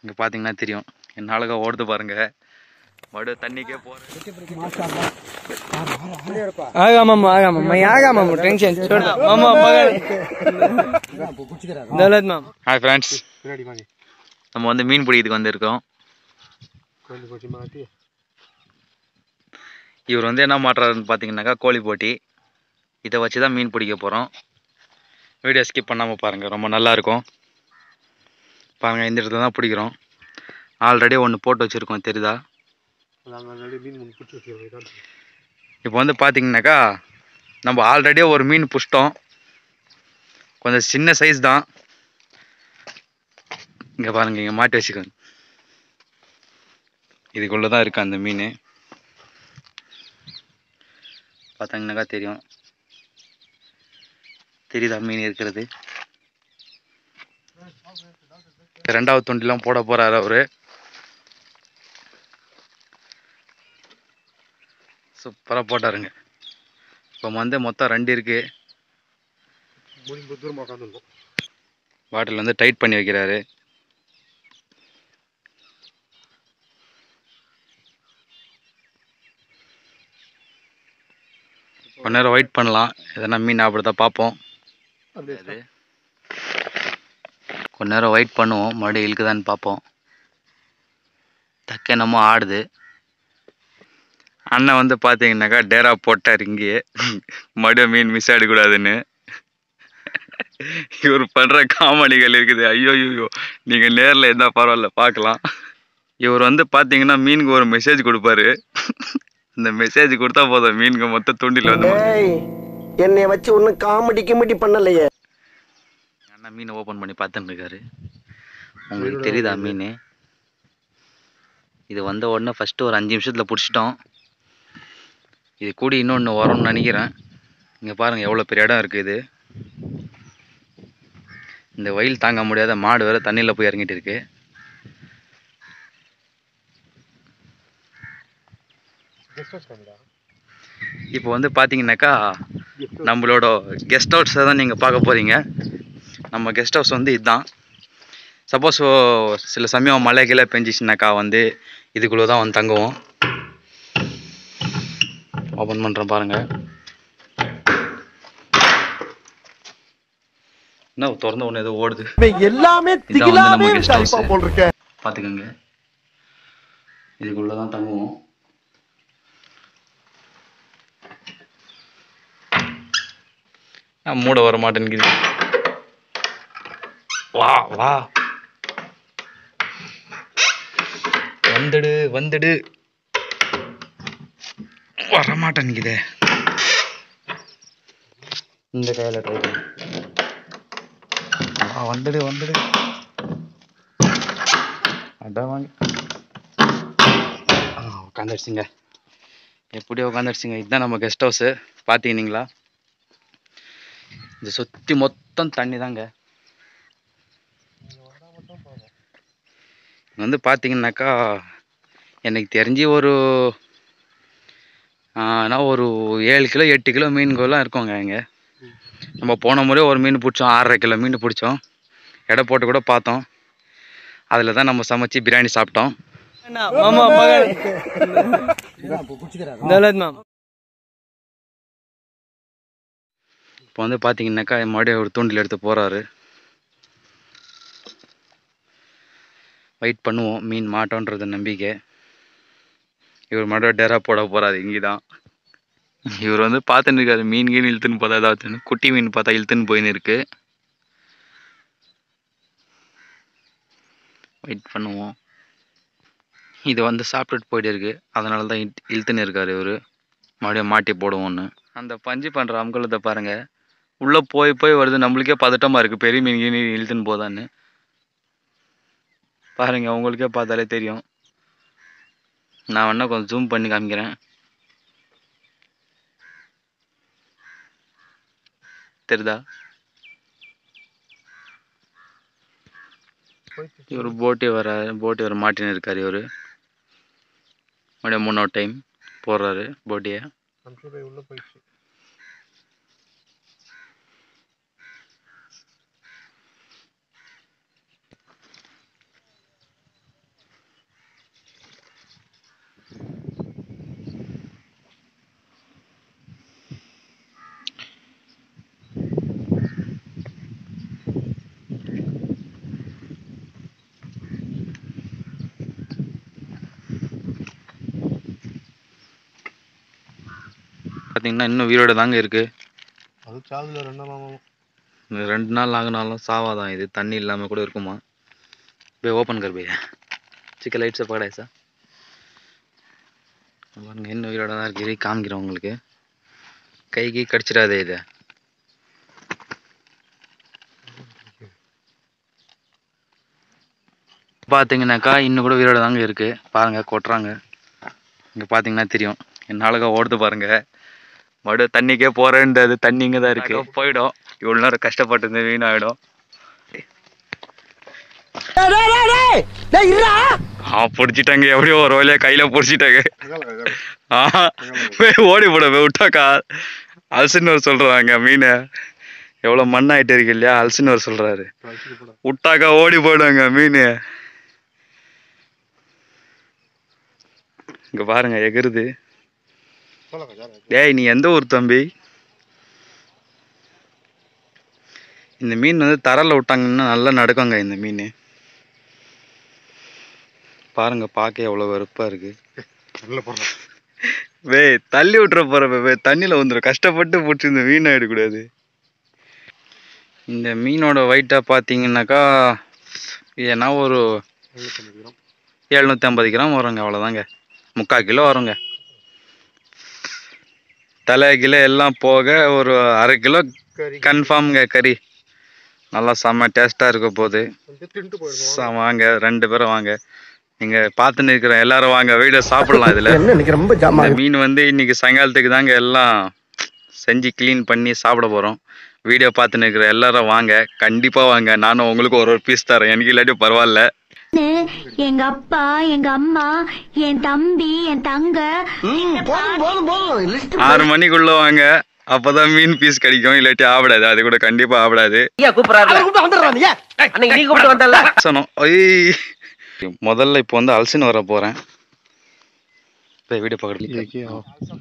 இங்கே பார்த்தீங்கன்னா தெரியும் என்ன அழகா ஓடுது பாருங்க மறுபடியும் தண்ணிக்கே போகிறேன் आगा मामू आगा मामू मैं आगा मामू टेंशन छोड़ दो मामू पकड़ दौलत मामू ஹாய் ஃப்ரெண்ட்ஸ் நம்ம வந்து மீன் பிடிக்கிறதுக்கு வந்திருக்கோம் இவர் வந்து என்ன மாட்டுறாருன்னு பார்த்தீங்கன்னாக்கா கோழி போட்டி இதை வச்சு தான் மீன் பிடிக்க போகிறோம் வீடியோ ஸ்கிப் பண்ணாமல் பாருங்கள் ரொம்ப நல்லா இருக்கும் பாருங்கள் இந்த இடத்துல தான் பிடிக்கிறோம் ஆல்ரெடி ஒன்று போட்டு வச்சுருக்கோம் தெரியுதா இப்போ வந்து பார்த்தீங்கன்னாக்கா நம்ம ஆல்ரெடியே ஒரு மீன் பிடிச்சிட்டோம் கொஞ்சம் சின்ன சைஸ் தான் இங்கே பாருங்க இங்கே மாட்டி வச்சுக்கோங்க இதுக்குள்ளே தான் இருக்கு அந்த மீன் பார்த்தாங்கனாக்கா தெரியும் தெரியுதா மீன் இருக்கிறது ரெண்டாவது தொண்டிலாம் போட போறாரு அவரு சூப்பராக போட்டாருங்க இப்போ வந்து மொத்தம் ரெண்டு இருக்கு பாட்டில் வந்து டைட் பண்ணி வைக்கிறாரு கொஞ்ச நேரம் வெயிட் பண்ணலாம் எதனா மீன் அப்படிதான் பார்ப்போம் அது கொஞ்ச நேரம் வெயிட் பண்ணுவோம் மறுபடியும் இழுக்குதான்னு பார்ப்போம் தக்க என்னமோ ஆடுது அண்ணன் வந்து பார்த்தீங்கன்னாக்கா டேரா போட்டார் இங்கேயே மறுபடியும் மீன் மிஸ் ஆகிடக்கூடாதுன்னு இவர் பண்ணுற காமெடிகள் இருக்குது ஐயோ ஐயோ நீங்கள் நேரில் இருந்தால் பரவாயில்ல பார்க்கலாம் இவர் வந்து பார்த்தீங்கன்னா மீனுக்கு ஒரு மெசேஜ் கொடுப்பாரு அந்த மெசேஜ் கொடுத்தா போதும் மீனுக்கு மொத்த தூண்டில் வந்து என்னை வச்சு ஒன்னும் காமெடி கிமெடி பண்ணலையே அண்ணா மீனை ஓப்பன் பண்ணி பார்த்துன்னு இருக்காரு உங்களுக்கு தெரியுதா மீன் இது வந்த உடனே ஃபஸ்ட்டு ஒரு அஞ்சு நிமிஷத்தில் பிடிச்சிட்டோம் இது கூடி இன்னொன்று வரும்னு நினைக்கிறேன் இங்கே பாருங்கள் எவ்வளோ பெரிய இடம் இருக்குது இது இந்த வெயில் தாங்க முடியாத மாடு வேறு தண்ணியில் போய் இறங்கிட்டு இருக்கு இப்போ வந்து பார்த்தீங்கன்னாக்கா நம்மளோட கெஸ்ட் ஹவுஸை தான் நீங்கள் பார்க்க போகிறீங்க நம்ம கெஸ்ட் ஹவுஸ் வந்து இதுதான் சப்போஸ் சில சமயம் மழை கீழே பெஞ்சிச்சுனாக்கா வந்து இதுக்குள்ளே தான் வந்து தங்குவோம் ஓப்பன் பண்ணுறேன் பாருங்கள் என்ன திறந்த ஒன்று ஏதோ ஓடுது எல்லாமே இதான் வந்து நம்ம திகிலாவே கெஸ்ட் ஹவுஸ் இருப்பா போல் இருக்க பார்த்துக்கோங்க இதுக்குள்ளே தான் தங்குவோம் ஆ, மூட வர மாட்டேங்குது வா வா வந்துடு வந்துடு வர மாட்டேங்குதே இந்த கையில் ட்ரை பண்ணு வா வந்துடு வந்துடு அதான் வாங்க ஆ உட்காந்துருச்சுங்க எப்படியோ உட்காந்துருச்சுங்க இதுதான் நம்ம கெஸ்ட் ஹவுஸு பார்த்தீங்களா இது சுற்றி மொத்தம் தண்ணி தாங்க இங்க வந்து பார்த்தீங்கன்னாக்கா எனக்கு தெரிஞ்சு ஒரு ஆ, என்ன ஒரு ஏழு கிலோ எட்டு கிலோ மீன்கள்லாம் இருக்குங்க இங்கே நம்ம போன முறை ஒரு மீன் பிடிச்சோம் ஆறரை கிலோ மீன் பிடிச்சோம் எடை போட்டு கூட பார்த்தோம் அதில் தான் நம்ம சமைச்சு பிரியாணி சாப்பிட்டோம் मामा पकड़ दौलत मामू இப்போ வந்து பார்த்தீங்கன்னாக்கா மறுபடியும் ஒரு தூண்டில் எடுத்து போகிறாரு வெயிட் பண்ணுவோம் மீன் மாட்டோன்றது நம்பிக்கை இவர் மறுபடியும் டேரா போட போகிறாரு இங்கே தான் இவர் வந்து பார்த்துன்னு இருக்காரு மீன் கீன் இழுத்துன்னு பார்த்தா ஏதாவது குட்டி மீன் பார்த்தா இழுத்துன்னு போயின்னு இருக்கு வெயிட் பண்ணுவோம் இது வந்து சாப்பிட்டுட்டு போயிட்டு இருக்கு அதனால தான் இழுத்து- இழுத்துன்னு இருக்காரு இவர் மறுபடியும் மாட்டி போடுவோன்னு அந்த பஞ்சு பண்ணுற அம்கலத்தை பாருங்க உள்ளே போய் போய் வருது நம்மளுக்கே பதட்டமாக இருக்குது பெரிய மீன் கீன் இழுத்துன்னு போதான்னு பாருங்க உங்களுக்கே பார்த்தாலே தெரியும் நான் வேணா கொஞ்சம் ஜூம் பண்ணி காமிக்கிறேன் தெரியுதா இவர் போட்டி வர போட்டி வர மாட்டின்னு இருக்காரு இவர் மறுபடியும் மூணாவது டைம் போடுறாரு போட்டியை பார்த்தீங்கன்னா இன்னும் உயிரோட தாங்க இருக்கு அது சாதுல ரெண்டா மாமா இந்த ரெண்டு நாள் ஆகினாலும் சாவாதான் இது தண்ணி இல்லாமல் கூட இருக்குமா போய் ஓப்பன் கர் பையா சிக்க லைட் से पकड़ा है सर பாருங்க இன்னும் உயிரோட தான் இருக்கு இதை காமிக்கிறேன் உங்களுக்கு கைக்கு கடிச்சிடாதே இதை பார்த்தீங்கன்னாக்கா இன்னும் கூட உயிரோட தாங்க இருக்கு பாருங்க கொட்டுறாங்க இங்கே பார்த்தீங்கன்னா தெரியும் என்ன அழகா ஓடுது பாருங்க மறுபடியும் தண்ணிக்கே போறேன்றது தண்ணி இங்கே தான் இருக்கு போயிடும் இவ்வளோ நேரம் கஷ்டப்பட்டு வீணாயிடும் ஆ பிடிச்சிட்டாங்க எப்படியோ ஒரு வழியா கையில பிடிச்சிட்டாங்க ஆஹா போய் ஓடி போட போய் விட்டாக்கா அல்சின்னு சொல்றாங்க மீனை எவ்வளோ மண்ணாயிட்டு இருக்கு இல்லையா அல்சின்னு சொல்றாரு விட்டாக்கா ஓடி போயிடுவாங்க மீன் இங்க பாருங்க எகிருது டேய் நீ எந்த ஊர் தம்பி இந்த மீன் வந்து தரல விட்டாங்கன்னா நல்லா நடக்குங்க இந்த மீன் பாருங்க பார்க்க எவ்வளோ வெறுப்பா இருக்கு நல்ல பொருள் வே தள்ளி விட்டுற போற வே தண்ணியில் வந்துடும் கஷ்டப்பட்டு பிடிச்சி இந்த மீன் ஆயிடக்கூடாது இந்த மீனோட வெயிட்டை பார்த்தீங்கன்னாக்கா ஏன்னா ஒரு எழுநூற்றி ஐம்பது கிராம் வருங்க அவ்வளோதாங்க முக்கால் கிலோ வருங்க தலை கிலோ எல்லாம் போக ஒரு அரை கிலோ கன்ஃபார்ம்ங்க கறி நல்லா செம்ம டேஸ்ட்டாக இருக்க போகுது வந்து தின்ட்டு போயிடுவோம் சா- வாங்க ரெண்டு பேரும் வாங்க நீங்க பார்த்துன்னு இருக்கிற எல்லாரும் வாங்க வீடியோ சாப்பிடலாம் இதுல என்ன இன்னைக்கு ரொம்ப ஜாமா இந்த மீன் வந்து இன்னைக்கு சாயங்காலத்துக்கு தாங்க எல்லாம் செஞ்சு க்ளீன் பண்ணி சாப்பிட போறோம் வீடியோ பார்த்துன்னு இருக்கிற எல்லாரும் வாங்க கண்டிப்பா வாங்க நானும் உங்களுக்கு ஒரு ஒரு பீஸ் தரேன் எனக்கு இல்லாட்டி பரவாயில்ல எங்க அப்பா எங்க அம்மா என் தம்பி என் தங்க போதும் போதும் போதும் லிஸ்ட் ஆறு மணிக்குள்ள வாங்க அப்பதான் மீன் பீஸ் கிடைக்கும் இல்லாட்டி ஆவிடாது அது கூட கண்டிப்பா ஆவிடாது வந்துடுறாங்க அன்னைக்கு நீ கூப்பிட்டு வந்தல சனம் ஐய் முதல்ல இப்போ வந்து அல்சின்னு வர போறேன் இப்போ வீடியோ பக்கத்துல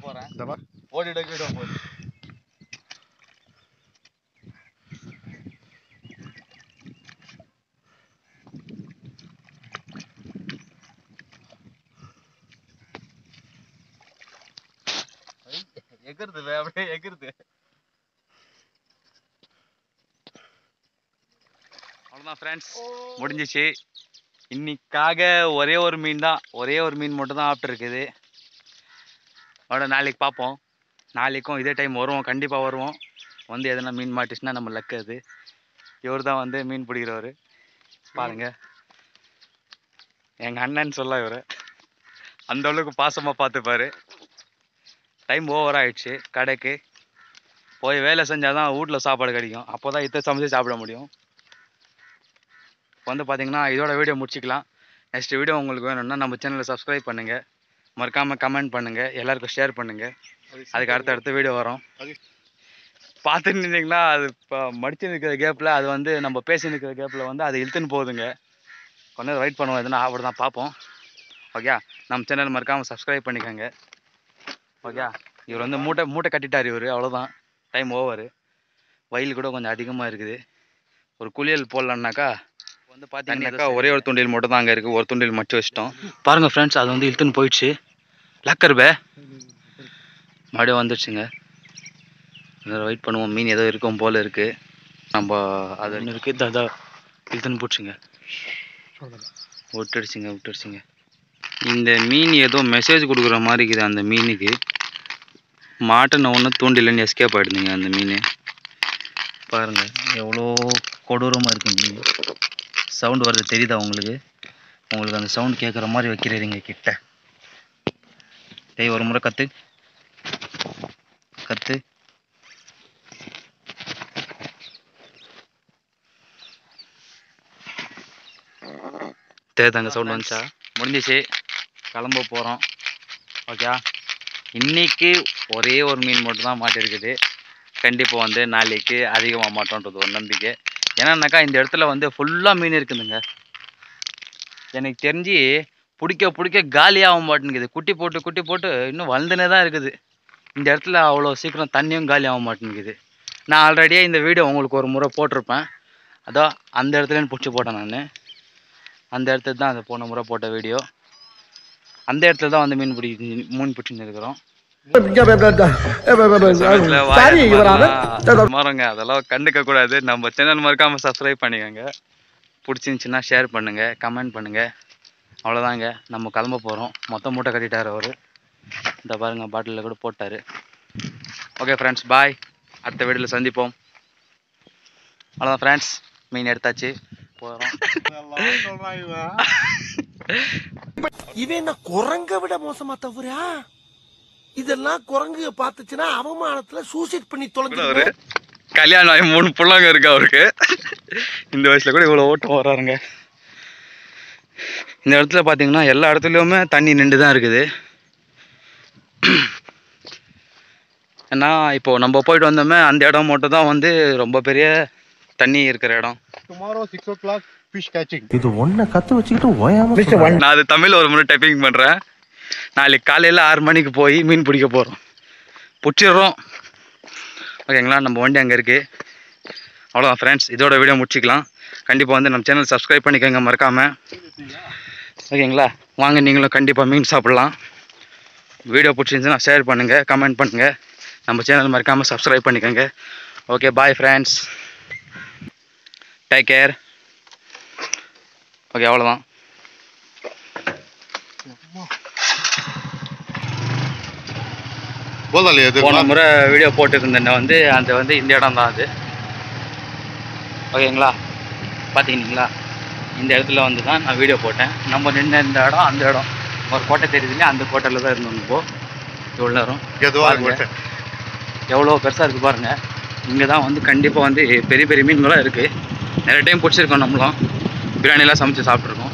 எகிருது அப்படியே எகிருது அவ்வளோதான் ஃப்ரெண்ட்ஸ் முடிஞ்சிச்சு இன்னைக்காக ஒரே ஒரு மீன் தான் ஒரே ஒரு மீன் மட்டும் தான் ஆப்ட் இருக்குது அதோட நாளைக்கு பார்ப்போம் நாளைக்கும் இதே டைம் வருவோம் கண்டிப்பாக வருவோம் வந்து எதனா மீன் மாட்டிச்சுன்னா நம்ம லக்கு அது இவர் தான் வந்து மீன் பிடிக்கிறவர் பாருங்க எங்கள் அண்ணன் சொல்ல இவர் அந்த அளவுக்கு பாசமாக பார்த்துப்பாரு டைம் ஓவர் ஆயிடுச்சு கடைக்கு போய் வேலை செஞ்சால் தான் வீட்டில் சாப்பாடு கிடைக்கும் அப்போ தான் இத்த சமைச்சு சாப்பிட முடியும் இப்போ வந்து பார்த்தீங்கன்னா இதோட வீடியோ முடிச்சிக்கலாம் நெக்ஸ்ட் வீடியோ உங்களுக்கு வேணும்னா நம்ம சேனலை சப்ஸ்கிரைப் பண்ணுங்கள் மறக்காமல் கமெண்ட் பண்ணுங்கள் எல்லாருக்கும் ஷேர் பண்ணுங்கள் அதுக்கு அடுத்த அடுத்த வீடியோ வரும் பார்த்துட்டு இருந்தீங்கன்னா அது இப்போ மடிச்சு நிற்கிற கேப்பில் அது வந்து நம்ம பேசி நிற்கிற கேப்பில் வந்து அது இழுத்துன்னு போகுதுங்க கொஞ்ச நேரம் வெயிட் பண்ணுவோம் எதுனா அப்படி தான் பார்ப்போம் ஓகே நம்ம சேனல் மறக்காமல் சப்ஸ்கிரைப் பண்ணிக்கோங்க ஓகே இவர் வந்து மூட்டை மூட்டை கட்டிட்டார் இவர் அவ்வளோதான் டைம் ஓவர் வயல் கூட கொஞ்சம் அதிகமாக இருக்குது ஒரு குளியல் போடலான்னாக்கா வந்து பார்த்தீங்கன்னாக்கா ஒரே ஒரு துண்டில் மட்டும் தான் அங்கே இருக்குது ஒரு துண்டில் மட்டும் வச்சிட்டோம் பாருங்கள் ஃப்ரெண்ட்ஸ் அது வந்து இழுத்துன்னு போயிடுச்சு லக்கர் பே மறுபடியும் வந்துடுச்சுங்க வெயிட் பண்ணுவோம் மீன் ஏதோ இருக்கும் போல் இருக்குது நம்ம அது ஒன்று இருக்குது அதான் இழுத்துன்னு போச்சுங்க விட்டுடுச்சுங்க விட்டுடுச்சுங்க இந்த மீன் ஏதோ மெசேஜ் கொடுக்குற மாதிரி இருக்குது அந்த மீனுக்கு மாட்டின ஒன்று தூண்டிலன்னு எஸ்கேப் ஆகிடுதுங்க அந்த மீன் பாருங்கள் எவ்வளோ கொடூரமாக இருக்கு மீன் சவுண்ட் வருது தெரியுதா உங்களுக்கு உங்களுக்கு அந்த சவுண்ட் கேட்குற மாதிரி வைக்கிறீங்க கிட்ட டேய் ஒரு முறை கத்து கத்து தேதாங்க சவுண்ட் வந்துச்சா முடிஞ்சிச்சு கிளம்ப போகிறோம் ஓகே இன்னைக்கு ஒரே ஒரு மீன் மட்டும் தான் மாட்டிருக்குது கண்டிப்பாக வந்து நாளைக்கு அதிகமாக மாட்டோன்றது ஒரு நம்பிக்கை ஏன்னாக்கா இந்த இடத்துல வந்து ஃபுல்லாக மீன் இருக்குதுங்க எனக்கு தெரிஞ்சு பிடிக்க பிடிக்க காலியாக மாட்டேங்குது குட்டி போட்டு குட்டி போட்டு இன்னும் வளர்ந்துனே தான் இருக்குது இந்த இடத்துல அவ்வளோ சீக்கிரம் தண்ணியும் காலி ஆக மாட்டேங்குது நான் ஆல்ரெடியே இந்த வீடியோ உங்களுக்கு ஒரு முறை போட்டிருப்பேன் அதோ அந்த இடத்துலன்னு பிடிச்சி போட்டேன் நான் அந்த இடத்துல தான் அந்த போன முறை போட்ட வீடியோ அந்த இடத்துல தான் வந்து மீன் பிடி மீன் பிடிச்சின்னு இருக்கிறோம் சாரி இவரான மாறங்க அதெல்லாம் கண்டுக்க கூடாது நம்ம சேனல் மறக்காம சப்ஸ்கிரைப் பண்ணிக்கோங்க பிடிச்சிருந்துச்சின்னா ஷேர் பண்ணுங்க கமெண்ட் பண்ணுங்க அவ்வளோதாங்க நம்ம கிளம்ப போகிறோம் மொத்த மூட்டை கட்டிட்டார் அவர் இந்த பாருங்க பாட்டிலில் கூட போட்டார் ஓகே ஃப்ரெண்ட்ஸ் பாய் அடுத்த வீடியோவில் சந்திப்போம் அவ்வளோதான் ஃப்ரெண்ட்ஸ் மீன் எடுத்தாச்சு போகிறோம் இதெல்லாம் சொல்றான் இவன் இவன் என்ன குரங்க விட மோசமா தவிரா இதெல்லாம் குரங்கு பார்த்துச்சுன்னா அவமானத்துல சூசைட் பண்ணி அவரு தொலைஞ்சு கல்யாணம் ஆகி மூணு பிள்ளைங்க இருக்கு அவருக்கு இந்த வயசுல கூட இவ்வளோ ஓட்டம் வராருங்க இந்த இடத்துல பார்த்தீங்கன்னா எல்லா இடத்துலையுமே தண்ணி நின்று தான் இருக்குது ஏன்னா இப்போ நம்ம போயிட்டு வந்தோமே அந்த இடம் மட்டும் தான் வந்து ரொம்ப பெரிய தண்ணி இருக்கிற இடம் tomorrow six o'clock fish catching இது ஒன்ன கத்து வச்சுக்கிட்டு ஓயாம நான் அது தமிழ் ஒரு முறை டைப்பிங் பண்ணுறேன் நாளைக்கு காலையில் ஆறு மணிக்கு போய் மீன் பிடிக்க போகிறோம் பிடிச்சிடுறோம் ஓகேங்களா நம்ம வண்டி அங்கே இருக்குது அவ்வளோதான் ஃப்ரெண்ட்ஸ் இதோட வீடியோ முடிச்சிக்கலாம் கண்டிப்பாக வந்து நம்ம சேனல் சப்ஸ்கிரைப் பண்ணிக்கோங்க மறக்காமல் ஓகேங்களா வாங்க நீங்களும் கண்டிப்பாக மீன் சாப்பிட்லாம் வீடியோ பிடிச்சிருந்துச்சுன்னா ஷேர் பண்ணுங்கள் கமெண்ட் பண்ணுங்கள் நம்ம சேனல் மறக்காமல் சப்ஸ்கிரைப் பண்ணிக்கோங்க okay bye friends take care okay அவ்வளோதான் போதாலே அது போன முறை வீடியோ போட்டுருந்தேன் வந்து அந்த வந்து இந்த இடம் தான் அது ஓகேங்களா பார்த்துக்கிங்களா இந்த இடத்துல வந்து தான் நான் வீடியோ போட்டேன் நம்ம நின்ன இந்த இடம் அந்த இடம் ஒரு கோட்டை தெரியுது இல்லையா அந்த கோட்டையில் தான் இருந்தோம் இப்போ இவ்வளோ நேரம் எதுவா பாருங்க. இருக்கட்டும். எவ்வளோ பெருசாக இருக்குது பாருங்கள் இங்கே தான் வந்து கண்டிப்பாக வந்து பெரிய பெரிய மீன்களாம் இருக்குது நிறைய டைம் பிடிச்சிருக்கோம் நம்மளும் பிரியாணிலாம் சமைச்சு சாப்பிட்ருக்கோம்